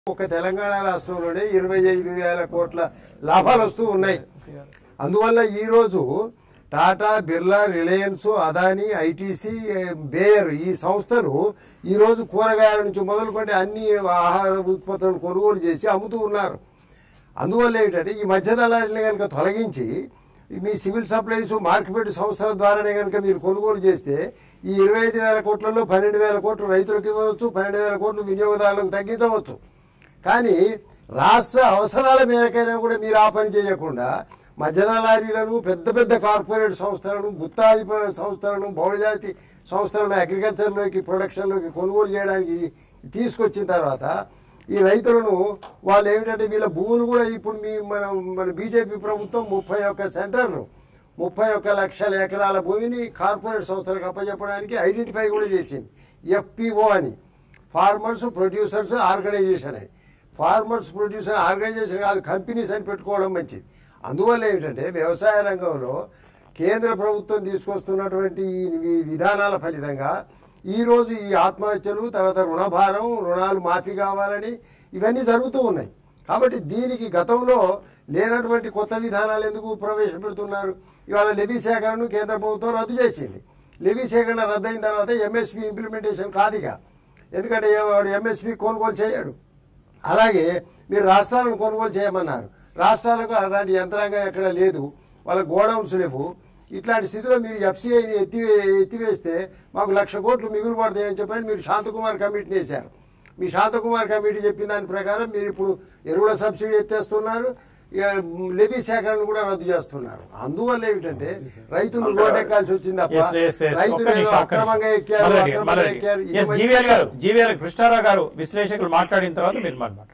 ఒక తెలంగాణ రాష్ట్రంలోనే ఇరవై ఐదు వేల కోట్ల లాభాలు వస్తూ ఉన్నాయి అందువల్ల ఈ రోజు టాటా బిర్లా రిలయన్స్ అదానీ ఐటీసీ బేయర్ ఈ సంస్థలు ఈ రోజు కూరగాయల నుంచి మొదలుకొని అన్ని ఆహార ఉత్పత్తులను కొనుగోలు చేసి అమ్ముతూ ఉన్నారు అందువల్ల ఏంటంటే ఈ మధ్య దళారిని కనుక తొలగించి మీ సివిల్ సప్లైస్ మార్కెట్ సంస్థల ద్వారానే కనుక మీరు కొనుగోలు చేస్తే ఈ ఇరవై ఐదు వేల కోట్లలో పన్నెండు వేల కోట్లు రైతులకు ఇవ్వచ్చు పన్నెండు వేల కోట్లు వినియోగదారులకు తగ్గించవచ్చు కానీ రాష్ట్ర అవసరాల మేరకైనా కూడా మీరు ఆ పని చేయకుండా మధ్యన లారీలను పెద్ద పెద్ద కార్పొరేట్ సంస్థలను గుత్తాది సంస్థలను బహుళజాతి సంస్థలను అగ్రికల్చర్లోకి ప్రొడక్షన్లోకి కొనుగోలు చేయడానికి తీసుకొచ్చిన తర్వాత ఈ రైతులను వాళ్ళు ఏమిటంటే వీళ్ళ భూములు కూడా ఇప్పుడు మీ మన మన బీజేపీ ప్రభుత్వం ముప్పై ఒక్క సెంటర్లు ముప్పై ఒక్క లక్షల ఎకరాల భూమిని కార్పొరేట్ సంస్థలకు అప్పచెప్పడానికి ఐడెంటిఫై కూడా చేసింది ఎఫ్పిఓ అని ఫార్మర్స్ ప్రొడ్యూసర్స్ ఆర్గనైజేషన్ అని ఫార్మర్స్ ప్రొడ్యూసర్ ఆర్గనైజేషన్ కాదు కంపెనీస్ అని పెట్టుకోవడం మంచిది అందువల్ల ఏమిటంటే వ్యవసాయ రంగంలో కేంద్ర ప్రభుత్వం తీసుకొస్తున్నటువంటి ఈ వి- విధానాల ఫలితంగా ఈ రోజు ఈ ఆత్మహత్యలు తర్వాత రుణభారం రుణాలు మాఫీ కావాలని ఇవన్నీ జరుగుతూ ఉన్నాయి కాబట్టి దీనికి గతంలో లేనటువంటి కొత్త విధానాలు ఎందుకు ప్రవేశపెడుతున్నారు ఇవాళ లెవీ సేకరణను కేంద్ర ప్రభుత్వం రద్దు చేసింది లెవీ సేకరణ రద్దయిన తర్వాత ఎంఎస్పీ ఇంప్లిమెంటేషన్ కాదుగా ఎందుకంటే వాడు ఎంఎస్పీ కొనుగోలు చేయడు అలాగే మీరు రాష్ట్రాలను కొనుగోలు చేయమన్నారు రాష్ట్రాలకు అలాంటి యంత్రాంగం ఎక్కడ లేదు వాళ్ళ గోడౌన్స్ లేవు ఇట్లాంటి స్థితిలో మీరు ఎఫ్సీఐని ఎత్తి ఎత్తివేస్తే మాకు లక్ష కోట్లు మిగులు పడతాయని చెప్పని మీరు శాంతకుమార్ కమిటీని వేశారు మీ శాంతకుమార్ కమిటీ చెప్పిన దాని ప్రకారం మీరు ఇప్పుడు ఎరువుల సబ్సిడీ ఎత్తేస్తున్నారు ఇక లెవీ సేకరణను కూడా రద్దు చేస్తున్నారు అందువల్ల ఏమిటంటే రైతులు రోడ్డెక్కాల్సి వచ్చింది తప్ప Yes, yes, yes. రైతులు ఒక్క నిమిషం, ఏదో ఒక్క నిమిషం. అక్రమంగా ఎక్కారు మల్లారెడ్డి, అక్రమంగా మల్లారెడ్డి. ఎక్కారు ఇది Yes, మంచిది జీవీఎల్ గారు కాదు. జీవీఎల్ కృష్ణారావు గారు విశ్లేషకులు మాట్లాడిన తర్వాత మీరు మాట్లాడండి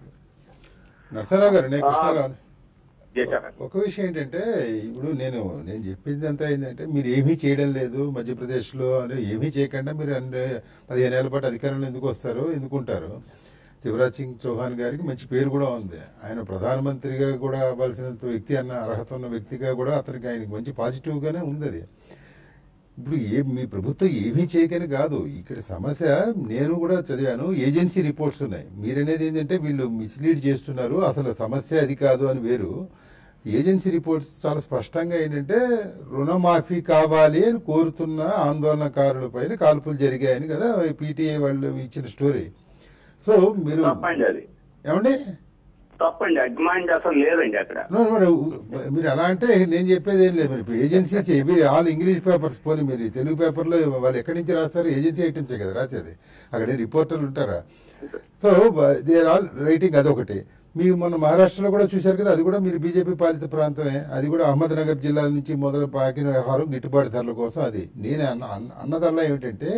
నరసరావు గారు నేను కృష్ణారావు చేశారు ఒక విషయం ఏంటంటే ఇప్పుడు నేను నేను చెప్పింది అంతా ఏంటంటే మీరు ఏమీ చేయడం లేదు మధ్యప్రదేశ్లో అని ఏమీ చేయకుండా మీరు అన్ని పదిహేను ఏళ్ల పాటు అధికారంలో ఎందుకు వస్తారు ఎందుకుంటారు శివరాజ్ సింగ్ చౌహాన్ గారికి మంచి పేరు కూడా ఉంది ఆయన ప్రధానమంత్రిగా కూడా అవ్వాల్సినంత వ్యక్తి అన్న అర్హత ఉన్న వ్యక్తిగా కూడా అతనికి ఆయనకి మంచి పాజిటివ్ గానే ఉంది అది ఇప్పుడు ఏ మీ ప్రభుత్వం ఏమీ చేయకని కాదు ఇక్కడ సమస్య నేను కూడా చదివాను ఏజెన్సీ రిపోర్ట్స్ ఉన్నాయి మీరనేది ఏంటంటే వీళ్ళు మిస్లీడ్ చేస్తున్నారు అసలు సమస్య అది కాదు అని వేరు ఏజెన్సీ రిపోర్ట్స్ చాలా స్పష్టంగా ఏంటంటే రుణమాఫీ కావాలి అని కోరుతున్న ఆందోళనకారుల పైన కాల్పులు జరిగాయని కదా పీటీఐ వాళ్ళు ఇచ్చిన స్టోరీ సో మీరు తప్పండి అది ఏమండి తప్పండి అడ్మాండ్ అసలు లేదండి అక్కడ No, no, no. మీరు అలా అంటే నేను చెప్పేది ఏం లేదు మరి ఏజెన్సీస్ మీరు ఆల్ ఇంగ్లీష్ పేపర్స్ పోనీ మీరు తెలుగు పేపర్లో వాళ్ళు ఎక్కడి నుంచి రాస్తారు ఏజెన్సీ ఐటమ్సే కదా రాసేది అక్కడ రిపోర్టర్లు ఉంటారా so they are all writing అదొకటి మీరు మొన్న మహారాష్ట్రలో కూడా చూశారు కదా అది కూడా మీరు బీజేపీ పాలిత ప్రాంతమే అది కూడా అహ్మద్నగర్ జిల్లా నుంచి మొదలు పాకిన వ్యవహారం గిట్టుబాటు ధరల కోసం అది నేను అన్న అన్న- అన్నదల్లా ఏమిటంటే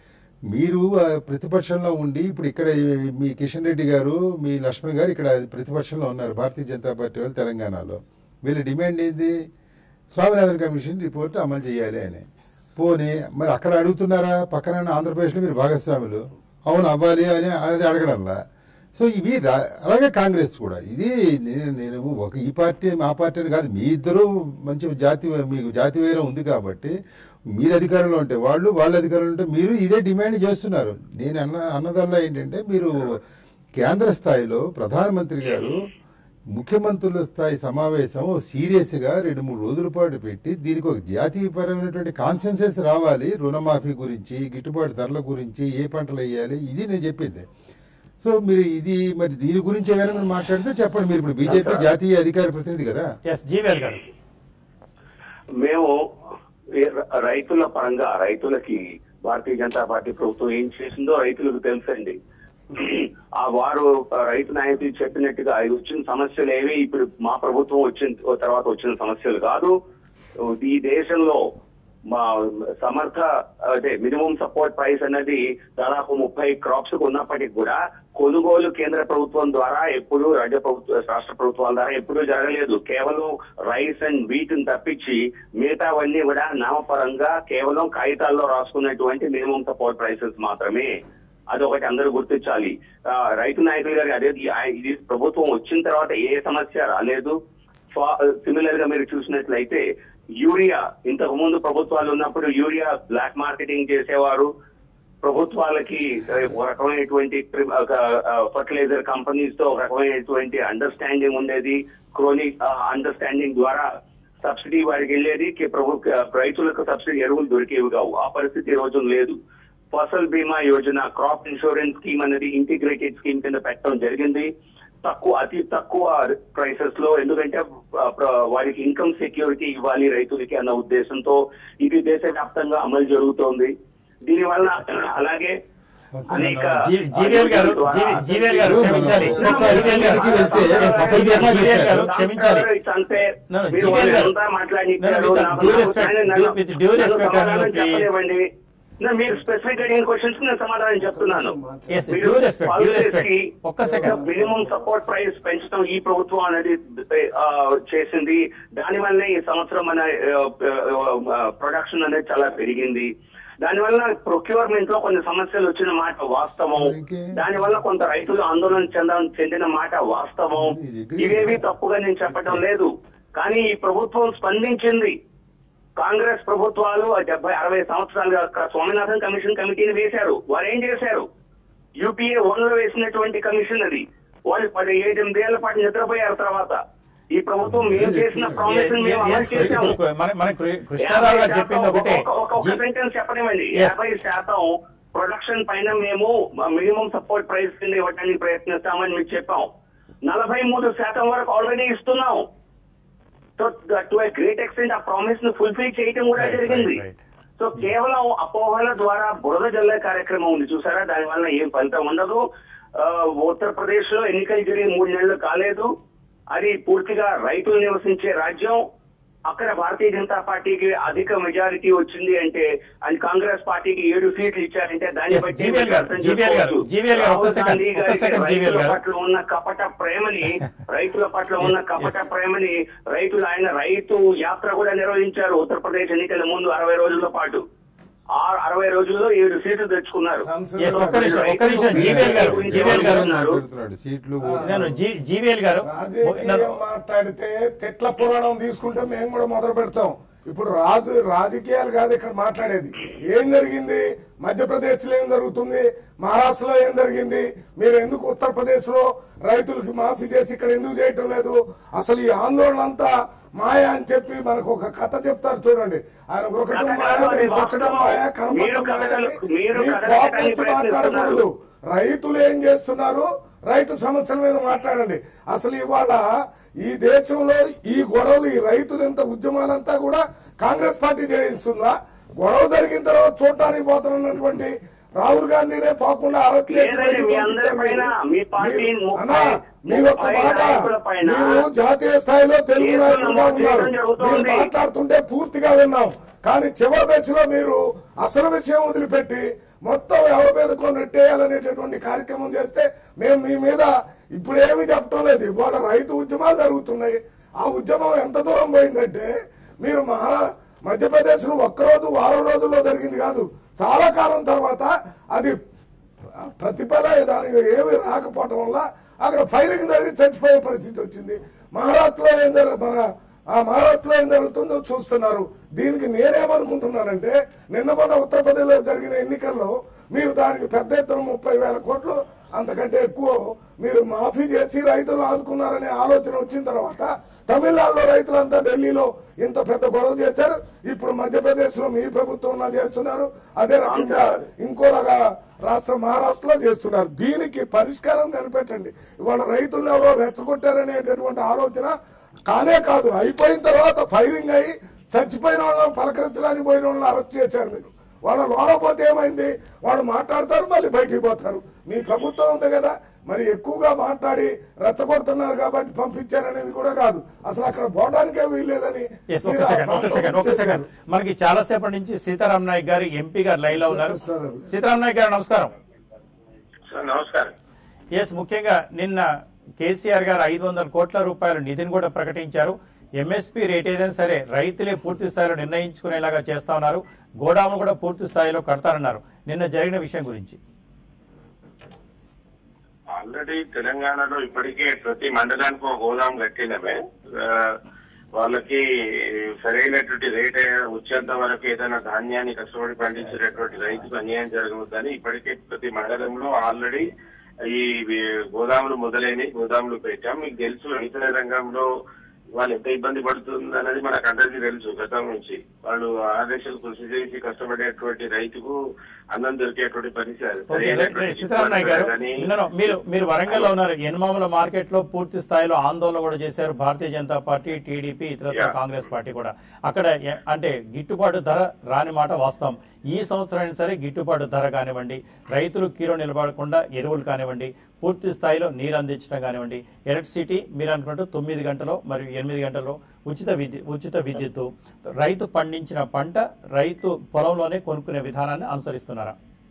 మీరు ఆ, ప్రతిపక్షంలో ఉండి ఇప్పుడు ఇక్కడ ఈ- మీ కిషన్ రెడ్డి గారు మీ లక్ష్మణ్ గారు ఇక్కడ ప్రతిపక్షంలో ఉన్నారు భారతీయ జనతా పార్టీ వాళ్ళు తెలంగాణలో వీళ్ళ డిమాండ్ ఏంది స్వామినాథన్ కమిషన్ రిపోర్ట్ అమలు చేయాలి అని పోనీ మరి అక్కడ అడుగుతున్నారా పక్కన ఉన్న ఆంధ్రప్రదేశ్లో మీరు భాగస్వాములు అవును అవ్వాలి అని అనేది అడగడంలా సో ఇవి రా- అలాగే కాంగ్రెస్ కూడా ఇది నేను నేను ఒక ఈ పార్టీ ఆ పార్టీ అని కాదు మీ ఇద్దరు మంచి జాతి మీకు జాతి వేరం ఉంది కాబట్టి మీరు అధికారంలో ఉంటే వాళ్ళు వాళ్ళ అధికారంలో ఉంటే మీరు ఇదే డిమాండ్ చేస్తున్నారు నేను అన్న అన్నదల్లా ఏంటంటే మీరు కేంద్ర స్థాయిలో ప్రధానమంత్రి గారు ముఖ్యమంత్రుల స్థాయి సమావేశం సీరియస్ గా రెండు మూడు రోజుల పాటు పెట్టి దీనికి ఒక జాతీయపరమైనటువంటి కాన్సెన్సెస్ రావాలి రుణమాఫీ గురించి గిట్టుబాటు ధరల గురించి ఏ పంటలు వేయాలి ఇది నేను చెప్పింది సో మీరు ఇది మరి దీని గురించి ఏమైనా మీరు మాట్లాడితే చెప్పండి మీరు ఇప్పుడు బీజేపీ జాతీయ అధికార ప్రతినిధి కదా ఎస్ జీవీఎల్ గారు మేము ఈ ర- రైతుల పరంగా రైతులకి భారతీయ జనతా పార్టీ ప్రభుత్వం ఏం చేసిందో రైతులకు తెలుసండి ఆ వారు ఆ, రైతు నాయకులు చెప్పినట్టుగా ఇది వచ్చిన సమస్యలు ఏవి ఇప్పుడు మా ప్రభుత్వం వచ్చిన తర్వాత వచ్చిన సమస్యలు కాదు ఈ దేశంలో మా సమర్థ అదే మినిమం సపోర్ట్ ప్రైస్ అనేది దాదాపు ముప్పై క్రాప్స్ ఉన్నప్పటికీ కూడా కొనుగోలు కేంద్ర ప్రభుత్వం ద్వారా ఎప్పుడు రాజ్య ప్రభుత్వ రాష్ట్ర ప్రభుత్వాల ద్వారా ఎప్పుడూ జరగలేదు కేవలం రైస్ అండ్ వీటిని తప్పించి మిగతావన్నీ కూడా నామపరంగా కేవలం కాగితాల్లో రాసుకున్నటువంటి మినిమం సపోర్ట్ ప్రైసెస్ మాత్రమే అదొకటి అందరూ గుర్తించాలి ఆ, రైతు నాయకులు గారి అదే ఈ- ఆ- ఇది ప్రభుత్వం వచ్చిన తర్వాత ఏ సమస్య రాలేదు సిమిలర్ గా మీరు చూసినట్లయితే యూరియా ఇంతకు ముందు ప్రభుత్వాలు ఉన్నప్పుడు యూరియా బ్లాక్ మార్కెటింగ్ చేసేవారు ప్రభుత్వాలకి ఆ, ఒక రకమైనటువంటి ఫర్టిలైజర్ కంపెనీస్ తో ఒక రకమైనటువంటి అండర్స్టాండింగ్ ఉండేది క్రోనిక్ అండర్స్టాండింగ్ ద్వారా సబ్సిడీ వారికి వెళ్ళేది కి ప్రభు రైతులకు సబ్సిడీ ఎరువులు దొరికేవి కావు ఆ పరిస్థితి ఈ రోజు లేదు Fasal Bima Yojana crop insurance scheme అనేది ఇంటిగ్రేటెడ్ స్కీమ్ కింద పెట్టడం జరిగింది తక్కువ అతి తక్కువ ప్రైసెస్ లో ఎందుకంటే ఆ, ప్ర- వారికి ఇన్కమ్ సెక్యూరిటీ ఇవ్వాలి రైతులకి అన్న ఉద్దేశంతో ఇది దేశవ్యాప్తంగా అమలు జరుగుతోంది దీనివల్ల అలాగే అనేక జీ- జీవీఎల్ గారు జీ- జీవీఎల్ గారు క్షమించాలి ఒక్కొక్క జీవీఎల్ గారు అధికారికి వెళ్తే Yes, అసలు జీవీఎల్ జీవీఎల్ గారు చెప్పారు. క్షమించాలి It's unfair. No, no, మీరు జీవీఎల్ గారు. అంతా మాట్లాడినిచ్చారు. No, no, with నాకు- due నాకు respect, నన్ను- due- with due నన్ను respect, సమాధానం Anu, please. చెప్పనివ్వండి. No, మీరు స్పెసిఫిక్ అడిగిన క్వశ్చన్స్ నేను సమాధానం చెప్తున్నాను Yes, మీరు due respect, due pulses respect. కి ఒక్క second. మినిమం సపోర్ట్ ప్రైస్ పెంచడం ఈ ప్రభుత్వం అనేది ఆ, చేసింది దానివల్లే ఈ సంవత్సరం మన ప్రొడక్షన్ అనేది చాలా పెరిగింది దానివల్ల ప్రొక్యూర్మెంట్ లో కొన్ని సమస్యలు వచ్చిన మాట వాస్తవం ఇంకే? దానివల్ల కొంత రైతులు ఆందోళన చెంద చెందిన మాట వాస్తవం ఇది agree. ఇవేవి తప్పుగా నేను చెప్పడం లేదు కానీ ఈ ప్రభుత్వం స్పందించింది కాంగ్రెస్ ప్రభుత్వాలు ఆ డెబ్బై అరవై సంవత్సరాలుగా క- స్వామినాథన్ కమిషన్ కమిటీని వేశారు వారు ఏం చేశారు యూపీఏ వన్ లో వేసినటువంటి కమిషన్ అది వాళ్ళు పది ఏడెనిమిదేళ్ల పాటు నిద్రపోయారు తర్వాత ఈ ప్రభుత్వం మేము చేసిన ప్రామిస్ మేము అమలు Yes, చేశాము ఇప్పుడు మన మన కృ- కృష్ణారావు గారు చెప్పింది ఒకటే ఒక జీ- సెంటెన్స్ చెప్పనివ్వండి Yes. యాభై శాతం ప్రొడక్షన్ పైన మేము మినిమం సపోర్ట్ ప్రైస్ కింద ఇవ్వడానికి ప్రయత్నిస్తామని మీకు చెప్పాం నలభై మూడు శాతం వరకు ఆల్రెడీ ఇస్తున్నాం so to a great extent uh promise ను ఫుల్ఫిల్ చేయడం కూడా Right, జరిగింది right, right. సో కేవలం అపోహల ద్వారా బురద జల్లే కార్యక్రమం ఉంది చూసారా దానివల్ల ఏం ఫలితం ఉండదు ఆ, ఉత్తరప్రదేశ్ లో ఎన్నికలు జరిగి మూడు నెలలు కాలేదు అది పూర్తిగా రైతులు నివసించే రాజ్యం అక్కడ భారతీయ జనతా పార్టీకి అధిక మెజారిటీ వచ్చింది అంటే అండ్ కాంగ్రెస్ పార్టీకి ఏడు సీట్లు ఇచ్చారంటే దాన్ని Yes, బట్టి జీవీఎల్ గారు, అర్థం జీవీఎల్ గారు, చేసుకోవచ్చు. జీవీఎల్ గారు, ఒక్క రాహుల్ సెకండ్, గాంధీ ఒక్క గారికి సెకండ్, జీవీఎల్ రైతుల గారు. పట్ల ఉన్న కపట ప్రేమని రైతుల పట్ల ఉన్న Yes, కపట yes. ప్రేమని రైతులు ఆయన రైతు యాత్ర కూడా నిర్వహించారు ఉత్తరప్రదేశ్ ఎన్నికల ముందు అరవై రోజుల పాటు ఆ అరవై రోజుల్లో ఏడు సీట్లు తెచ్చుకున్నారు Yes, ఒక్క నిమిషం, ఒక్క నిమిషం, జీవీఎల్ గారు, జీవీఎల్ గారు. మాట్లాడుతున్నాడు సీట్లు కూడా. నేను జీ జీవీఎల్ గారు రాజకీయం నన్ను- మాట్లాడితే తిట్ల పురాణం తీసుకుంటే మేము కూడా మొదలు పెడతాం ఇప్పుడు రాజు రాజకీయాలు కాదు ఇక్కడ మాట్లాడేది ఏం జరిగింది మధ్యప్రదేశ్ లో ఏం జరుగుతుంది మహారాష్ట్రలో ఏం జరిగింది మీరు ఎందుకు ఉత్తరప్రదేశ్ లో రైతులకి మాఫీ చేసి ఇక్కడ ఎందుకు చేయటం లేదు అసలు ఈ ఆందోళన అంతా మాయ అని చెప్పి మనకు ఒక కథ చెప్తారు చూడండి ఆయన ఉరకటం కథ మాయ కాదు, అది మేము కొట్టడం వాస్తవం. మాయ మీరు కనపడటం మాయ కథలు- అని మీరు మీ కథలు కోపం చెప్పడానికి వచ్చి ప్రయత్నిస్తున్నారు. మాట్లాడకూడదు రైతులు ఏం చేస్తున్నారు రైతు సమస్యల మీద మాట్లాడండి అసలు ఇవాళ ఈ దేశంలో ఈ గొడవలు ఈ రైతులు ఇంత ఉద్యమాలంతా కూడా కాంగ్రెస్ పార్టీ చేయిస్తుందా గొడవ జరిగిన తర్వాత చూడటానికి పోతున్నటువంటి రాహుల్ గాంధీనే పోకుండా అరెస్ట్ చేసి లేదండి, బయటికి మీ పంపించారు అందరి పైన, మీరు. మీ పార్టీ మీరు- ముప్పై- అన్నా, మీరు ఒక ముప్పై మాట నాయకుల పైన మీరు జాతీయ స్థాయిలో తెలుగు కేసులు నాయకులుగా నమోదు ఉన్నారు చేయడం జరుగుతోంది. మీరు మాట్లాడుతుంటే పూర్తిగా విన్నాం కానీ చివరి దశలో మీరు అసలు విషయం వదిలిపెట్టి మొత్తం ఎవరి మీద నెట్టేయాలనేటటువంటి కార్యక్రమం చేస్తే మేము మీ మీద ఇప్పుడు ఏమి చెప్పడం లేదు ఇవాళ రైతు ఉద్యమాలు జరుగుతున్నాయి ఆ ఉద్యమం ఎంత దూరం పోయిందంటే మీరు మహారా మధ్యప్రదేశ్ లో ఒక్కరోజు వారం రోజుల్లో జరిగింది కాదు చాలా కాలం తర్వాత అది ప్రతిఫల దానికి ఏమి రాకపోవటం వల్ల అక్కడ ఫైరింగ్ జరిగి చచ్చిపోయే పరిస్థితి వచ్చింది మహారాష్ట్రలో ఏం జరగ మన ఆ మహారాష్ట్రలో ఏం జరుగుతుందో చూస్తున్నారు దీనికి నేనేమనుకుంటున్నానంటే నిన్న మొన్న ఉత్తరప్రదేశ్లో జరిగిన ఎన్నికల్లో మీరు దానికి పెద్ద ఎత్తున ముప్పై వేల కోట్లు అంతకంటే ఎక్కువ మీరు మాఫీ చేసి రైతులు ఆదుకున్నారనే ఆలోచన వచ్చిన తర్వాత తమిళనాడులో రైతులంతా ఢిల్లీలో ఇంత పెద్ద గొడవ చేశారు ఇప్పుడు మధ్యప్రదేశ్ లో మీ ప్రభుత్వం చేస్తున్నారు అదే రకంగా ఇంకో రక రాష్ట్రం మహారాష్ట్రలో చేస్తున్నారు దీనికి పరిష్కారం కనిపెట్టండి ఇవాళ రైతులను ఎవరో రెచ్చగొట్టారనేటటువంటి ఆలోచన కానే కాదు అయిపోయిన తర్వాత ఫైరింగ్ అయ్యి చచ్చిపోయిన వాళ్ళని పలకరించడానికి పోయిన వాళ్ళని అరెస్ట్ చేశారు మీరు వాళ్ళ లోన పోతే ఏమైంది వాళ్ళు మాట్లాడతారు మళ్ళీ బయటికి పోతారు మీ ప్రభుత్వం ఉంది కదా మరి ఎక్కువగా మాట్లాడి రెచ్చగొడుతున్నారు కాబట్టి పంపించారనేది కూడా కాదు అసలు అక్కడ పోవడానికే వీల్లేదని ఎస్ ఒక మీరు ఆ సెకండ్ ఒక ప్రాంతం సెకండ్ ఒక సెకండ్ చేశారు. మనకి చాలా సేపటి నుంచి సీతారాం నాయక్ గారు ఎంపీ గారు లైన్ లో ఉన్నారు సీతారాం నాయక్ గారు నమస్కారం సార్ నమస్కారం ఎస్ ముఖ్యంగా నిన్న కేసీఆర్ గారు ఐదు వందల కోట్ల రూపాయల నిధిని కూడా ప్రకటించారు ఎంఎస్పీ రేట్ ఏదైనా సరే రైతులే పూర్తి స్థాయిలో నిర్ణయించుకునేలాగా చేస్తా ఉన్నారు గోడాములు కూడా పూర్తి స్థాయిలో కడతారన్నారు నిన్న జరిగిన విషయం గురించి ఆల్రెడీ తెలంగాణలో ఇప్పటికే ప్రతి మండలానికి ఒక గోదాం కట్టినమే ఆ, వాళ్ళకి సరైనటువంటి రేట్ వచ్చేంత వరకు ఏదైనా ధాన్యాన్ని కష్టపడి పండించేటటువంటి రైతుకు అన్యాయం జరగవద్దని ఇప్పటికే ప్రతి మండలంలో ఆల్రెడీ ఈ గోదాములు మొదలైనవి గోదాములు పెట్టాం మీకు తెలుసు వ్యవసాయ రంగంలో వాళ్ళు ఎంత ఇబ్బంది పడుతుంది అనేది మనకు అందరికీ తెలుసు గతం నుంచి వాళ్ళు ఆదేశాలు కృషి చేసి కష్టపడేటువంటి రైతుకు అన్నం దొరికేటువంటి పరిస్థితి okay, right, right. Sitaram Naik గారు కానీ నిన్న మీరు మీరు వరంగల్ లో ఉన్నారు ఎనమాముల మార్కెట్ లో పూర్తి స్థాయిలో ఆందోళన కూడా చేశారు భారతీయ జనతా పార్టీ టీడీపీ ఇతర Yeah. కాంగ్రెస్ పార్టీ కూడా అక్కడ ఎ- అంటే గిట్టుబాటు ధర రాని మాట వాస్తవం ఈ సంవత్సరం అయినా సరే గిట్టుబాటు ధర కానివ్వండి రైతులు కీరో నిలబడకుండా ఎరువులు కానివ్వండి పూర్తి స్థాయిలో నీరు అందించడం కానివ్వండి ఎలక్ట్రిసిటీ మీరు అనుకున్నట్టు తొమ్మిది గంటలు మరియు ఎనిమిది గంటలు ఉచిత విద్యు ఉచిత విద్యుత్తు రైతు పండించిన పంట రైతు పొలంలోనే కొనుక్కునే విధానాన్ని అనుసరిస్తున్నారా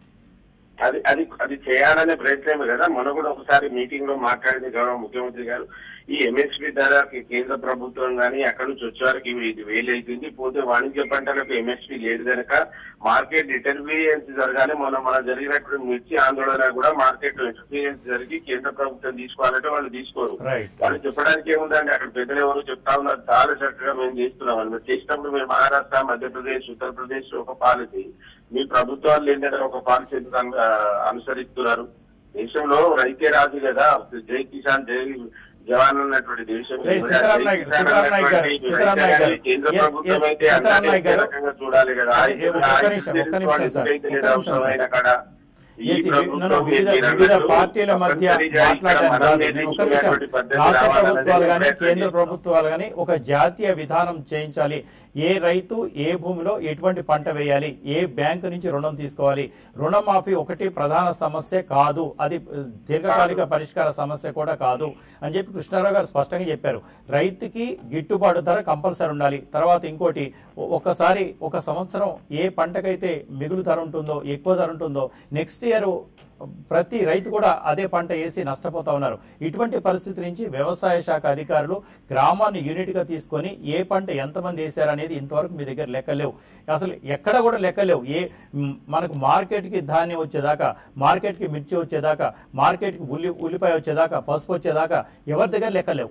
అది అది అది చేయాలనే ప్రయత్నమే కదా మొన్న కూడా ఒకసారి మీటింగ్ లో మాట్లాడింది గౌరవ ముఖ్యమంత్రి గారు ఈ ఎంఎస్పీ ధర కేంద్ర ప్రభుత్వం గానీ అక్కడి నుంచి వచ్చే వరకు ఇవి ఇది వేలు అవుతుంది పోతే వాణిజ్య పంటలకు ఎంఎస్పీ లేదు కనుక మార్కెట్ ఇంటర్ఫీరియన్స్ జరగాలి మొన్న మన జరిగినటువంటి మిర్చి ఆందోళన కూడా మార్కెట్ ఇంటర్ఫీరియన్స్ జరిగి కేంద్ర ప్రభుత్వం తీసుకోవాలంటే వాళ్ళు తీసుకోరు Right. వాళ్ళు చెప్పడానికి ఏముందండి అక్కడ పెద్దలు ఎవరు చెప్తా ఉన్నారు చాలా చక్కగా మేము చేస్తున్నాం అని మీరు చేసినప్పుడు మీరు మహారాష్ట్ర మధ్యప్రదేశ్ ఉత్తరప్రదేశ్ ఒక పాలసీ మీ ప్రభుత్వాలు ఏంటంటే ఒక పాలసీ ఎందుకు అను- ఆ, అనుసరిస్తున్నారు దేశంలో రైతే రాజు కదా జై కిసాన్ జై జవాన్ అన్నటువంటి దేశం రైట్, సీతారాం నాయక్ గారు, సీతారాం నాయక్ గారు, సీతారాం నాయక్ గారు. కేంద్ర Yes, ప్రభుత్వం yes, అయితే సీతారాం అందరినీ నాయక్ గారు. రకంగా చూడాలి కదా అదే, ఒక్క ఆయన నిమిషం, ఒక్క తెలుసుకోవాలి, నిమిషం సార్, ఎందుకైతే ఒక్క లేదా నిమిషం సార్. అవసరమైన కాడ. ఈ Yes, ఇవి- ప్రభుత్వం నన్ను వివిధ మీరు వివిధ అన్నట్టు పార్టీల మధ్య తప్పనిసరిగా ఇక్కడ మాట్లాడడానికి మనం కాదు. నేను ఒక్క నిమిషం నేర్చుకునేటువంటి పద్ధతి రాష్ట్ర రావాలన్నదే ప్రభుత్వాలు కానీ ప్రయత్నం కేంద్ర చేస్తున్నాం. ప్రభుత్వాలు కానీ ఒక జాతీయ విధానం చేయించాలి ఏ రైతు ఏ భూమిలో ఎటువంటి పంట వేయాలి ఏ బ్యాంకు నుంచి రుణం తీసుకోవాలి రుణమాఫీ ఒకటి ప్రధాన సమస్య కాదు అది ఆ, దీర్ఘకాలిక పరిష్కార సమస్య కూడా కాదు అని చెప్పి కృష్ణారావు గారు స్పష్టంగా చెప్పారు రైతుకి గిట్టుబాటు ధర కంపల్సరీ ఉండాలి తర్వాత ఇంకోటి ఒ- ఒక్కసారి ఒక సంవత్సరం ఏ పంటకైతే మిగులు ధర ఉంటుందో ఎక్కువ ధర ఉంటుందో నెక్స్ట్ ఇయర్ ప్రతి రైతు కూడా అదే పంట వేసి నష్టపోతా ఉన్నారు ఇటువంటి పరిస్థితి నుంచి వ్యవసాయ శాఖ అధికారులు గ్రామాన్ని యూనిట్ గా తీసుకొని ఏ పంట ఎంతమంది వేశారనేది ఇంతవరకు మీ దగ్గర లెక్కలేవు అసలు ఎక్కడ కూడా లెక్కలేవు ఏ మ్, మనకు మార్కెట్ కి ధాన్యం వచ్చేదాకా మార్కెట్ కి మిర్చి వచ్చేదాకా మార్కెట్ కి ఉల్లి ఉల్లిపాయ వచ్చేదాకా పసుపు వచ్చేదాకా ఎవరి దగ్గర లెక్కలేవు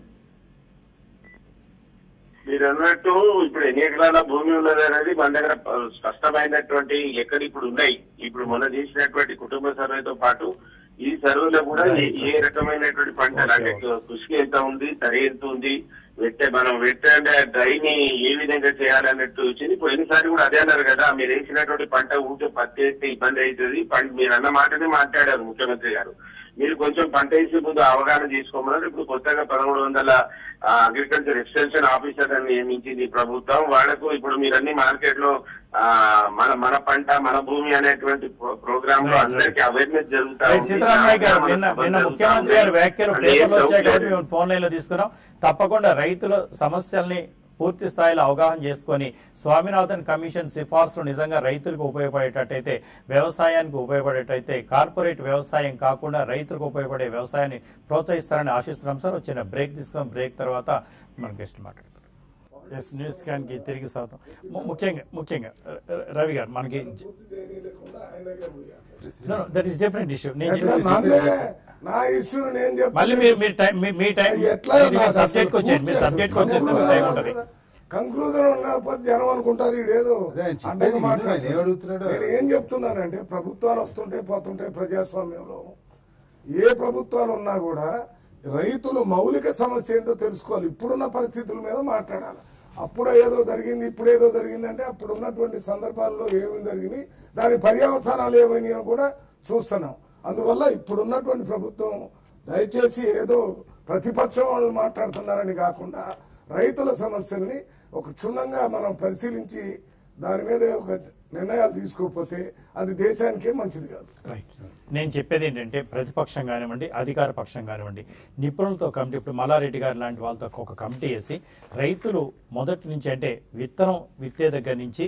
మీరు అన్నట్టు ఇప్పుడు ఎన్ని ఎకరాల భూమి ఉన్నది అనేది మన దగ్గర ప- స్పష్టమైనటువంటి ఎక్కడ ఇప్పుడు ఉన్నాయి ఇప్పుడు మొన్న చేసినటువంటి కుటుంబ సర్వేతో పాటు ఈ సర్వేలో కూడా ఏ- ఏ రకమైనటువంటి పంటలు అంటే కృషి ఎంత ఉంది సరి ఎంత ఉంది వెట్టే మనం వెట్టే డ్రైని ఏ విధంగా చేయాలన్నట్టు వచ్చింది పోయినసారి కూడా అదే అన్నారు కదా మీరు వేసినటువంటి పంట ఊటే పత్తి వేస్తే ఇబ్బంది అవుతుంది పంట మీరు అన్న మాటనే మాట్లాడారు ముఖ్యమంత్రి గారు మీరు కొంచెం పంట వేసే ముందు అవగాహన చేసుకోమన్నారు ఇప్పుడు కొత్తగా పదమూడు వందల అగ్రికల్చర్ ఎక్స్టెన్షన్ ఆఫీసర్ అని నియమించింది ఈ ప్రభుత్వం వాళ్ళకు ఇప్పుడు మీరు అన్ని మార్కెట్ లో ఆ, మన మన పంట మన భూమి అనేటువంటి ప్రోగ్రామ్ లో Right, right. అందరికీ అవేర్నెస్ జరుగుతా రైట్ ఉంది. సీతారామయ్య గారు మన నిన్న నిన్న జరుగుతా ముఖ్యమంత్రి ఉంది. గారు వ్యాఖ్యలు అంటే ఏం పేపర్లో వచ్చాయి డౌట్ కాబట్టి లేదు. మేము ఫోన్ లైన్ లో తీసుకున్నాం తప్పకుండా రైతుల సమస్యల్ని పూర్తి స్థాయిలో అవగాహన చేసుకొని స్వామినాథన్ కమిషన్ సిఫార్సులు నిజంగా రైతులకు ఉపయోగపడేటట్టయితే వ్యవసాయానికి ఉపయోగపడేటైతే కార్పొరేట్ వ్యవసాయం కాకుండా రైతులకు ఉపయోగపడే వ్యవసాయాన్ని ప్రోత్సహిస్తారని ఆశిస్తున్నాం సార్ వచ్చిన బ్రేక్ తీసుకున్నాం బ్రేక్ తర్వాత మన గెస్ట్ మాట్లాడతారు ఎస్ న్యూస్ కి తిరిగి స్వాగతం ము- ముఖ్యంగా ముఖ్యంగా ర- ర- రవి గారు మనకి పూర్తి చేయనీయకుండా ఆయన దగ్గర పోయారు. దట్ ఈస్ డిఫరెంట్ ఇష్యూ ఎట్లా నన్నే నా ఇష్యూని నేను చెప్తా మళ్ళీ మీరు మీరు టైం మీ- మీ టైం ఎట్లా సబ్జెక్ట్ కి వచ్చేయండి మీరు సబ్జెక్ట్ కి వచ్చేస్తే టైం ఉంటుంది కంక్లూజన్ ఉన్నప్పుడు జనం అనుకుంటారు ఈడేదో అదే ఆయన చెప్పేది అడ్డంగా విను, ఆయన మాట్లాడుతున్నాడు. ఏం అడుగుతున్నాడో. నేను ఏం చెప్తున్నానంటే ప్రభుత్వాలు వస్తుంటే పోతుంటే ప్రజాస్వామ్యంలో ఏ ప్రభుత్వాలు ఉన్నా కూడా రైతులు మౌలిక సమస్య ఏంటో తెలుసుకోవాలి ఇప్పుడున్న పరిస్థితుల మీద మాట్లాడాలి అప్పుడు ఏదో జరిగింది ఇప్పుడు ఏదో జరిగింది అంటే అప్పుడు ఉన్నటువంటి సందర్భాల్లో ఏమి జరిగింది దాని పర్యవసానాలు ఏమైనాయి అని కూడా చూస్తున్నాం అందువల్ల ఇప్పుడున్నటువంటి ప్రభుత్వం దయచేసి ఏదో ప్రతిపక్షం వాళ్ళు మాట్లాడుతున్నారని కాకుండా రైతుల సమస్యల్ని ఒక క్షుణ్ణంగా మనం పరిశీలించి దాని మీద ఒక నిర్ణయాలు తీసుకోకపోతే అది దేశానికే మంచిది కాదు రైట్ నేను చెప్పేది ఏంటంటే ప్రతిపక్షం కానివ్వండి అధికార పక్షం కానివ్వండి నిపుణులతో కమిటీ ఇప్పుడు మల్లారెడ్డి గారు లాంటి వాళ్ళతో ఒక కమిటీ వేసి రైతులు మొదటి నుంచి అంటే విత్తనం విత్తే దగ్గర నుంచి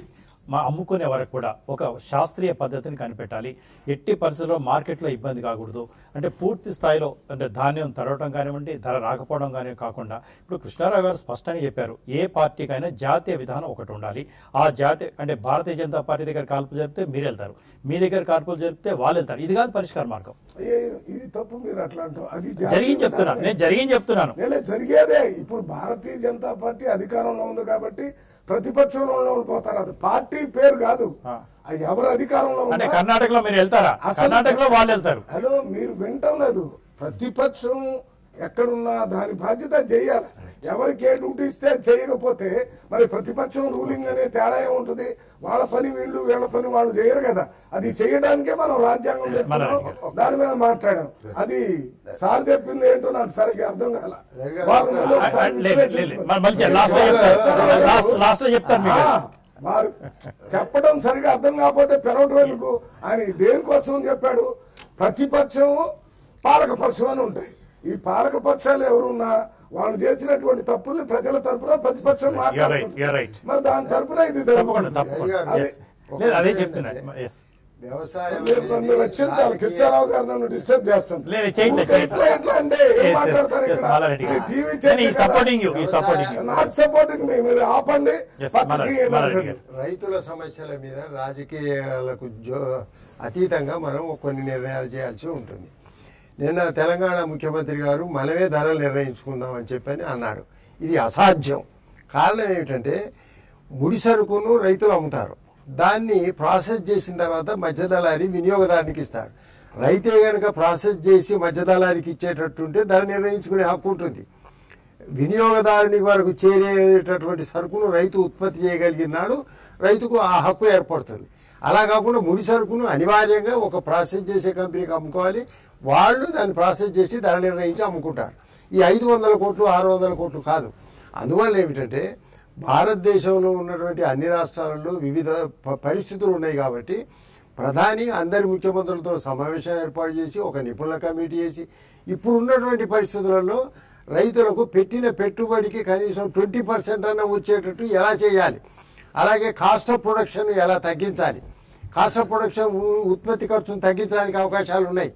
మా అమ్ముకునే వరకు కూడా ఒక శాస్త్రీయ పద్ధతిని కనిపెట్టాలి ఎట్టి పరిస్థితుల్లో మార్కెట్లో ఇబ్బంది కాకూడదు అంటే పూర్తి స్థాయిలో అంటే ధాన్యం తరవటం కానివ్వండి ధర రాకపోవడం కానీ కాకుండా ఇప్పుడు కృష్ణారావు గారు స్పష్టంగా చెప్పారు ఏ పార్టీకైనా జాతీయ విధానం ఒకటి ఉండాలి ఆ జాతీయ అంటే భారతీయ జనతా పార్టీ దగ్గర కాల్పులు జరిపితే మీరు వెళ్తారు మీ దగ్గర కాల్పులు జరిపితే వాళ్ళు వెళ్తారు ఇది కాదు పరిష్కార మార్గం ఏ- ఇది తప్పు మీరు అట్లా అంటాం అది జరిగింది చెప్తున్నాను నేను జరిగింది చెప్తున్నాను నేనే జరిగేదే ఇప్పుడు భారతీయ జనతా పార్టీ అధికారంలో ఉంది కాబట్టి ప్రతిపక్షంలో ఉన్న వాళ్ళు పోతారు అది పార్టీ పేరు కాదు ఆ. అది ఎవరు అధికారంలో అంటే ఉన్నా కర్ణాటకలో మీరు వెళ్తారా అసలు- కర్ణాటకలో వాళ్ళు వెళ్తారు హలో మీరు వింటం లేదు ప్రతిపక్షం ఎక్కడున్నా దాని బాధ్యత చేయాలి ఎవరికి ఏ డ్యూటీ ఇస్తే అది చేయకపోతే మరి ప్రతిపక్షం రూలింగ్ అనే తేడా ఏముంటుంది వాళ్ళ పని వీళ్ళు వీళ్ళ పని వాళ్ళు చేయరు కదా అది చేయడానికే మనం రాజ్యాంగం తెచ్చుకున్నాం దాని మీద మాట్లాడాం అది సార్ చెప్పింది ఏంటో నాకు సరిగ్గా అర్థం కాల వారు మళ్ళీ ఒకసారి లేదు, లేదు, లేదు. విశ్లేషించుకోండి. మరి మళ్ళీ లాస్ట్ లో చెప్తారు. లాస్ట్ లాస్ట్ లో చెప్తారు మీకు ఆ, వారు చెప్పడం సరిగా అర్థం కాకపోతే పెరగటం ఎందుకు ఆయన దేనికోసం అని చెప్పాడు ప్రతిపక్షం పాలక పక్షం అని ఉంటాయి ఈ పాలక పక్షాలు ఎవరున్నా వాళ్ళు చేసినటువంటి తప్పుల్ని ప్రజల తరపున ప్రతిపక్షం You're right, you're మాట్లాడుతుంది right. మరి దాని తరపున ఇది తప్పకుండా జరుగుతుంది తప్పకుండా అదే. Yes. లేదు అదే చెప్తున్నా ఎస్ వ్యవసాయం మీరు నన్ను రక్షించాలి కృష్ణారావు గారు నన్ను డిస్టర్బ్ చేస్తాను లేదు, చేయట్లేదు, ఊరికే చేయట్లేదు. ఎట్లా ఎట్లా అంటే ఏం Yes, yes, మాట్లాడతారు yes, ఇక్కడ మాలారెడ్డి ఇది గారు. టీవీ నేను ఈ supporting you, ఈ supporting you. నాట్ సపోర్టింగ్ మీ మీరు ఆపండి Yes, పక్కకి మాలారెడ్డి, మాలారెడ్డి ఏంటంటే గారు. రైతుల సమస్యల మీద రాజకీయాలకు జో అతీతంగా మనం కొన్ని నిర్ణయాలు చేయాల్సి ఉంటుంది నిన్న తెలంగాణ ముఖ్యమంత్రి గారు మనమే ధరలు నిర్ణయించుకుందాం అని చెప్పని అన్నాడు ఇది అసాధ్యం కారణం ఏమిటంటే ముడి సరుకును రైతులు అమ్ముతారు దాన్ని ప్రాసెస్ చేసిన తర్వాత మధ్యదళారి వినియోగదారునికి ఇస్తాడు రైతే గనక ప్రాసెస్ చేసి మధ్యదళారికి ఇచ్చేటట్టుంటే ధర నిర్ణయించుకునే హక్కు ఉంటుంది వినియోగదారుని వరకు చేరేటటువంటి సరుకును రైతు ఉత్పత్తి చేయగలిగినాడు రైతుకు ఆ హక్కు ఏర్పడుతుంది అలా కాకుండా ముడి సరుకును అనివార్యంగా ఒక ప్రాసెస్ చేసే కంపెనీకి అమ్ముకోవాలి వాళ్ళు దాన్ని ప్రాసెస్ చేసి ధర నిర్ణయించి అమ్ముకుంటారు ఈ ఐదు వందల కోట్లు ఆరు వందల కోట్లు కాదు అందువల్ల ఏమిటంటే భారతదేశంలో ఉన్నటువంటి అన్ని రాష్ట్రాలలో వివిధ ప- పరిస్థితులు ఉన్నాయి కాబట్టి ప్రధాని అందరి ముఖ్యమంత్రులతో సమావేశం ఏర్పాటు చేసి ఒక నిపుణుల కమిటీ చేసి ఇప్పుడు ఉన్నటువంటి పరిస్థితులలో రైతులకు పెట్టిన పెట్టుబడికి కనీసం ట్వంటీ పర్సెంట్ అన్న వచ్చేటట్టు ఎలా చేయాలి అలాగే కాస్ట్ ఆఫ్ ప్రొడక్షన్ ఎలా తగ్గించాలి కాస్ట్ ఆఫ్ ప్రొడక్షన్ ఉ- ఉత్పత్తి ఖర్చును తగ్గించడానికి అవకాశాలు ఉన్నాయి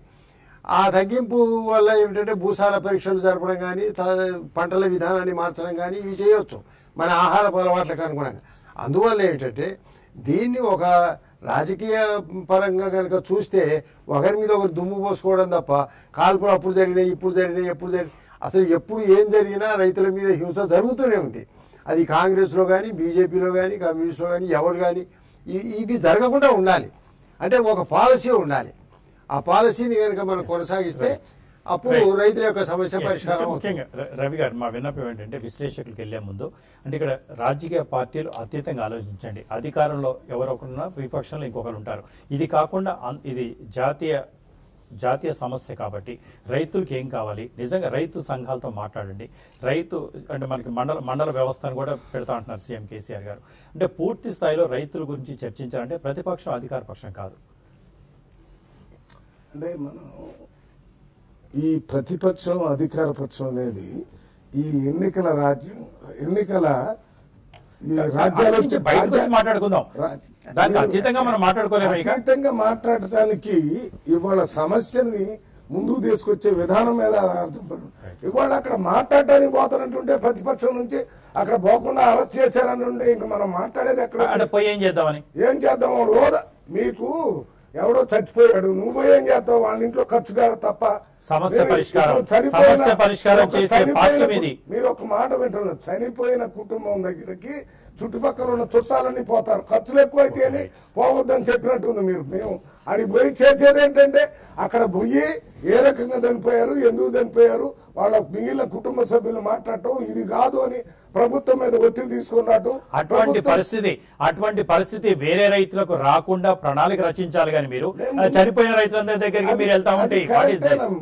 ఆ తగ్గింపు వల్ల ఏమిటంటే భూసార పరీక్షలు జరపడం కానీ త- పంటల విధానాన్ని మార్చడం కానీ ఇవి చేయొచ్చు మన ఆహార అలవాట్లకు అనుగుణంగా అందువల్ల ఏమిటంటే దీన్ని ఒక రాజకీయ పరంగా కనుక చూస్తే ఒకరి మీద ఒకరు దుమ్ము పోసుకోవడం తప్ప కాల్పులు అప్పుడు జరిగినాయి ఇప్పుడు జరిగినాయి ఎప్పుడు జరిగినాయి అసలు ఎప్పుడు ఏం జరిగినా రైతుల మీద హింస జరుగుతూనే ఉంది అది కాంగ్రెస్లో కానీ బీజేపీలో కానీ కమ్యూనిస్ట్లో కానీ ఎవరు కానీ ఇ- ఇవి జరగకుండా ఉండాలి అంటే ఒక పాలసీ ఉండాలి ఆ పాలసీని కనుక మనం కొనసాగిస్తే అప్పుడు Right. రైతుల యొక్క సమస్య Yes, పరిష్కారం ఇంకా అవుతుంది ముఖ్యంగా ర- రవి గారు మా విన్నపం ఏంటంటే విశ్లేషకులకు వెళ్లే ముందు అంటే ఇక్కడ రాజకీయ పార్టీలు అతీతంగా ఆలోచించండి అధికారంలో ఎవరొకరున్నా విపక్షంలో ఇంకొకరు ఉంటారు ఇది కాకుండా అన్- ఇది జాతీయ జాతీయ సమస్య కాబట్టి రైతులకు ఏం కావాలి నిజంగా రైతు సంఘాలతో మాట్లాడండి రైతు అంటే మనకి మండల మండల వ్యవస్థను కూడా పెడతా అంటున్నారు సీఎం కేసీఆర్ గారు అంటే పూర్తి స్థాయిలో రైతుల గురించి చర్చించాలంటే ప్రతిపక్షం అధికార పక్షం కాదు అంటే మనం ఈ ప్రతిపక్షం అధికార పక్షం అనేది ఈ ఎన్నికల రాజ్యం ఎన్నికల ఈ రాజ్యాల అటు నుంచి బయటకు వచ్చి మాట్లాడుకుందాం రా- దానికి అతీతంగా మనం మాట్లాడుకోలేము ఇక అతీతంగా మాట్లాడటానికి ఇవాళ సమస్యని ముందుకు తీసుకొచ్చే విధానం మీద అర్థపడు ఇవాళ అక్కడ మాట్లాడటానికి పోతానంటుంటే ప్రతిపక్షం నుంచి అక్కడ పోకుండా అరెస్ట్ చేశారంటుంటే ఇంకా మనం మాట్లాడేది ఎక్కడ అంటే పోయి ఏం చేద్దామని ఏం చేద్దాం వాడు హోదా మీకు ఎవడో చచ్చిపోయాడు నువ్వు పోయి ఏం చేస్తావు వాళ్ళ ఇంట్లో ఖర్చుగా తప్ప సమస్య మీరు పరిష్కారం. ఇప్పుడు చనిపోయిన- సమస్య పరిష్కారం ఒక చేసే చనిపోయిన పార్టీ మీది. మీరు ఒక మాట వింటున్నారు చనిపోయిన కుటుంబం దగ్గరికి చుట్టుపక్కల ఉన్న చుట్టాలన్నీ పోతారు ఖర్చులు ఎక్కువ అయితే అని పోవద్దని చెప్పినట్టుంది మీరు మేము అడిగి పోయి చేసేది ఏంటంటే అక్కడ పోయి ఏ రకంగా చనిపోయారు ఎందుకు చనిపోయారు వాళ్ళ మిగిలిన కుటుంబ సభ్యులు మాట్లాడటం ఇది కాదు అని ప్రభుత్వం మీద ఒత్తిడి తీసుకున్నట్టు అటువంటి పరిస్థితి అటువంటి పరిస్థితి వేరే రైతులకు రాకుండా ప్రణాళిక రచించాలి కానీ మీరు ఆ, చనిపోయిన రైతులందరి దగ్గరికి మీరు వెళ్తా ఉంటే అది what is this? కరెక్టేనమ్మా.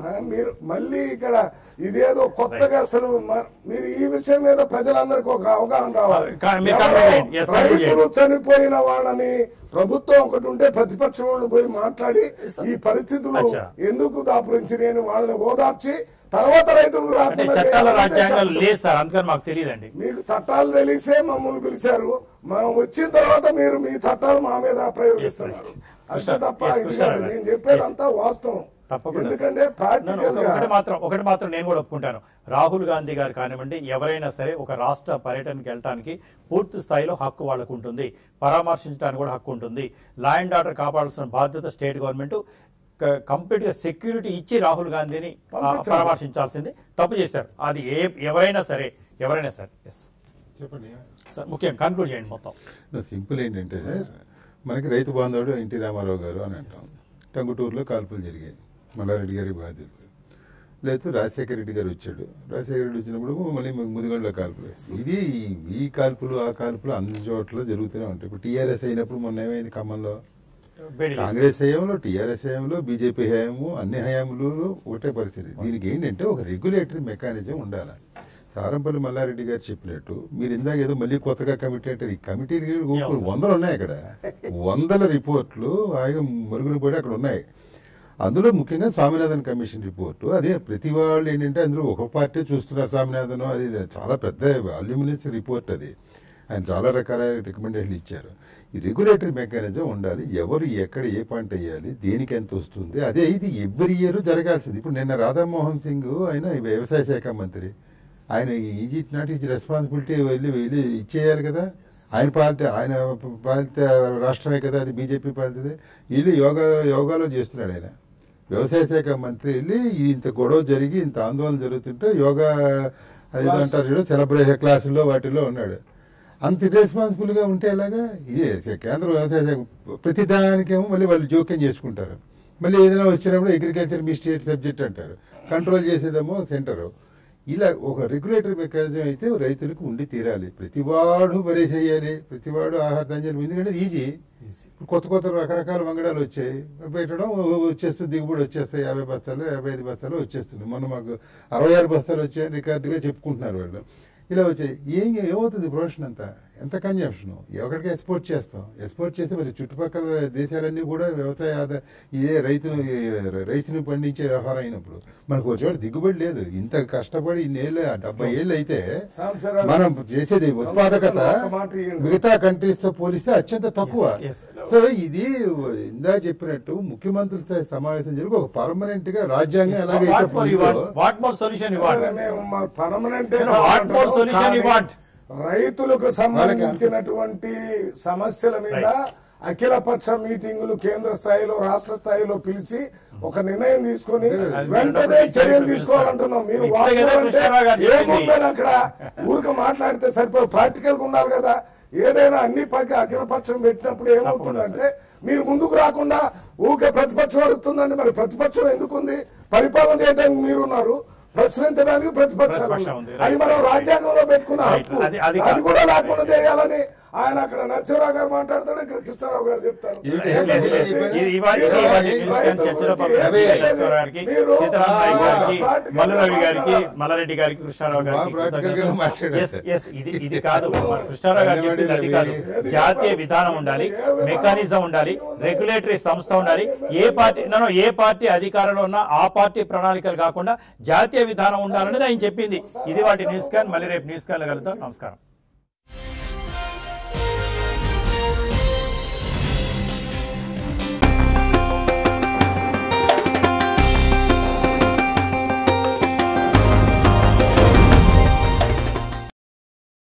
ఆ, మీరు మళ్ళీ ఇక్కడ ఇదేదో కొత్తగా అసలు మ- మీరు ఈ విషయం మీద ప్రజలందరికీ ఒక అవగాహన రావాలి కా- మీరు ఎవరో conclude చేయండి. Yes, conclude రైతులు చనిపోయిన వాళ్ళని ప్రభుత్వం ఒకటి ఉంటే ప్రతిపక్షం వాళ్ళు పోయి మాట్లాడి ఈ పరిస్థితులు అచ్చా. ఎందుకు దాపురించినాయని వాళ్ళని ఓదార్చి తర్వాత రైతులకు అంటే రాకుండా చట్టాల చేయాలంటే రాజ్యాంగాలు చట్టం. లేదు సార్ అందుకని మాకు తెలియదండి మీకు చట్టాలు తెలిసే మమ్మల్ని పిలిచారు మేము వచ్చిన తర్వాత మీరు మీ చట్టాలు మా మీద ప్రయోగిస్తున్నారు అంతే తప్ప Yes, ఇది కృష్ణ కాదు. గారు. నేను చెప్పేదంతా వాస్తవం తప్పకుండా ఎందుకంటే నన్ను ప్రాక్టికల్ ఒక- గా ఒకటి మాత్రం ఒకటి మాత్రం నేను కూడా ఒప్పుకుంటాను రాహుల్ గాంధీ గారు కానివ్వండి ఎవరైనా సరే ఒక రాష్ట్ర పర్యటనకి వెళ్ళడానికి పూర్తి స్థాయిలో హక్కు వాళ్ళకు ఉంటుంది పరామర్శించడానికి కూడా హక్కు ఉంటుంది లా అండ్ ఆర్డర్ కాపాడాల్సిన బాధ్యత స్టేట్ గవర్నమెంట్ కంప్లీట్ గా సెక్యూరిటీ ఇచ్చి రాహుల్ గాంధీని ఆ, పంపించాలి. పరామర్శించాల్సింది తప్పు చేశారు అది ఏ ఎవరైనా సరే ఎవరైనా సరే ఎస్ చెప్పండి సార్ ముఖ్యం కన్క్లూడ్ చేయండి మొత్తం నా సింపుల్ ఏంటంటే సార్ మనకి రైతు బాంధవుడు ఎన్టీ రామారావు గారు అని అంటాం టంగుటూరులో కాల్పులు జరిగాయి మల్లారెడ్డి గారి బాధ్యత లేదు రాజశేఖర రెడ్డి గారు వచ్చాడు రాజశేఖర రెడ్డి వచ్చినప్పుడు మళ్ళీ ముదిగొండలో కాల్పులు ఇది ఈ కాల్పులు ఆ కాల్పులు అన్ని చోట్ల జరుగుతూనే ఉంటాయి ఇప్పుడు టీఆర్ఎస్ అయినప్పుడు మొన్న ఏమైంది ఖమ్మంలో బేడి కాంగ్రెస్ హయాంలో టీఆర్ఎస్ హయాంలో బీజేపీ హయాము అన్ని హయాములు ఒకటే పరిస్థితి దీనికి ఏంటంటే ఒక రెగ్యులేటరీ మెకానిజం ఉండాలి సారంపల్లి మల్లారెడ్డి గారు చెప్పినట్టు మీరు ఇందాక ఏదో మళ్ళీ కొత్తగా కమిటీ అంటే ఈ కమిటీలు Yeah, వందలు ఉన్నాయి అక్కడ వందల రిపోర్ట్లు ఆయన మరుగున పడి అక్కడ ఉన్నాయి అందులో ముఖ్యంగా స్వామినాథన్ కమిషన్ రిపోర్టు అదే ప్రతి వాళ్ళు ఏంటంటే అందులో ఒక పార్టీ చూస్తున్నారు స్వామినాథన్ అది ఇది చాలా పెద్ద వాల్యూమినస్ రిపోర్ట్ అది ఆయన చాలా రకాల రికమెండేషన్లు ఇచ్చారు ఈ రెగ్యులేటరీ మెకానిజం ఉండాలి ఎవరు ఎక్కడ ఏ పంట వేయాలి దేనికి ఎంత వస్తుంది అదే ఇది ఎవ్రీ ఇయర్ జరగాల్సింది ఇప్పుడు నిన్న రాధామోహన్ సింగ్ ఆయన వ్యవసాయ శాఖ మంత్రి ఆయన is it not is responsibility వెళ్ళి వెళ్ళి ఇచ్చేయాలి కదా ఆయన పాలిత ఆయన పాలిత రాష్ట్రమే కదా అది బీజేపీ పాలితదే వీళ్ళు యోగా యోగాలో చేస్తున్నాడు ఆయన వ్యవసాయ శాఖ మంత్రి వెళ్ళి ఇంత గొడవ జరిగి ఇంత ఆందోళన జరుగుతుంటే యోగా అది ఏదో అంటారు చూడ సెలబ్రేషన్ క్లాసుల్లో వాటిలో ఉన్నాడు అంత irresponsible గా ఉంటే ఎలాగా ఇది కేంద్ర వ్యవసాయ శాఖ ప్రతి దానికేమో మళ్ళీ వాళ్ళు జోక్యం చేసుకుంటారు మళ్ళీ ఏదైనా వచ్చినప్పుడు అగ్రికల్చర్ మీ స్టేట్ సబ్జెక్ట్ అంటారు కంట్రోల్ చేసేదేమో సెంటర్ ఇలా ఒక రెగ్యులేటరీ మెకానిజం అయితే రైతులకు ఉండి తీరాలి ప్రతివాడు వరి చేయాలి ప్రతివాడు ఆహార ధాన్యాలు ఎందుకంటే ఈజీ కొత్త కొత్త రకరకాల వంగడాలు వచ్చాయి పెట్టడం వచ్చేస్తుంది దిగుబడి వచ్చేస్తాయి యాభై బస్తాలు యాభై ఐదు బస్తాలు వచ్చేస్తుంది మొన్న మాకు అరవై ఆరు బస్తాలు వచ్చాయని రికార్డుగా చెప్పుకుంటున్నారు వాళ్ళు ఇలా వచ్చాయి ఏం ఏమవుతుంది ప్రొడక్షన్ అంతా ఎంత కన్జంప్షన్ ఎక్కడికి ఎక్స్పోర్ట్ చేస్తాం ఎక్స్పోర్ట్ చేస్తే మరి చుట్టుపక్కల దేశాలన్నీ కూడా వ్యవసాయ ఆదా ఇదే రైతు రైతుని పండించే వ్యవహారం అయినప్పుడు మనకు ఒక చోట దిగుబడి లేదు ఇంత కష్టపడి ఇన్నేళ్ళు డెబ్బై ఏళ్ళు అయితే సాంబశివరావు మనం చేసేది ఉత్పాదకత ఒక్క మాట ఇయ్యండి. మిగతా కంట్రీస్ తో పోలిస్తే అత్యంత తక్కువ Yes, yes. సో ఇది ఇందా చెప్పినట్టు ముఖ్యమంత్రుల స్థాయి సమావేశం జరిగి ఒక పర్మనెంట్ గా రాజ్యాంగం ఎలాగైతే వాట్ మోర్ యు ఉందో, want what more solution you want మేము మా permanent No, no, what more solution you want? రైతులకు సంబంధించినటువంటి సమస్యల మీద అఖిల పక్ష మీటింగులు కేంద్ర స్థాయిలో రాష్ట్ర స్థాయిలో పిలిచి ఒక నిర్ణయం తీసుకొని అది వెంటనే మీరు చర్యలు పిలుస్తారు. తీసుకోవాలంటున్నాం మీరు ఇప్పుడే కదా వాడుకోవాలంటే కృష్ణారావు గారు చెప్పింది. ఏముందని అక్కడ ఊరిక మాట్లాడితే సరిపోదు ప్రాక్టికల్ గా ఉండాలి కదా ఏదైనా అన్ని పక్క అఖిల పక్షం పెట్టినప్పుడు ఏమవుతుందంటే మీరు ముందుకు రాకుండా ఊరికే ప్రతిపక్షం అడుగుతుందండి మరి ప్రతిపక్షం ఎందుకుంది పరిపాలన చేయడానికి మీరున్నారు ప్రశ్నించడానికి ప్రతిపక్షాలు ప్రతిపక్షం ఉన్నాయి. ఉంది. అది మనం Right. రాజ్యాంగంలో పెట్టుకున్న Right. హక్కు అది- అది అది కాదు. కూడా లేకుండా చేయాలని ఆయన అక్కడ నరసింహరావు గారు మాట్లాడతాడు ఇక్కడ కృష్ణారావు గారు చెప్తారు ఏమిటి? ఏంటంటే ఇది- ఇది ఇవాళ మీరు ఇవాళ రైతు న్యూస్ క్యాన్ చర్చలో గురించి పాల్గొన్న ఏం వెంకటేశ్వర గారికి మీరు సీతారామయ్య గారికి ప్రాక్టికల్ గా మల్లు రవి గారికి మాట్లాడాలి. మల్లారెడ్డి గారికి కృష్ణారావు బాగా గారికి ప్రాక్టికల్ గా మాట్లాడారు. Yes, yes, ఇది ఇది కాదు మన కృష్ణారావు గారు చెప్పింది అది కాదు జాతీయ విధానం ఉండాలి మెకానిజం ఉండాలి రెగ్యులేటరీ సంస్థ ఉండాలి ఏ పార్టీ నన్ను ఏ పార్టీ అధికారంలో ఉన్నా ఆ పార్టీ ప్రణాళికలు కాకుండా జాతీయ విధానం ఉండాలనేది ఆయన చెప్పింది ఇది వాటి న్యూస్ క్యాన్ మళ్ళీ రేపు న్యూస్ క్యాన్ కలుద్దాం నమస్కారం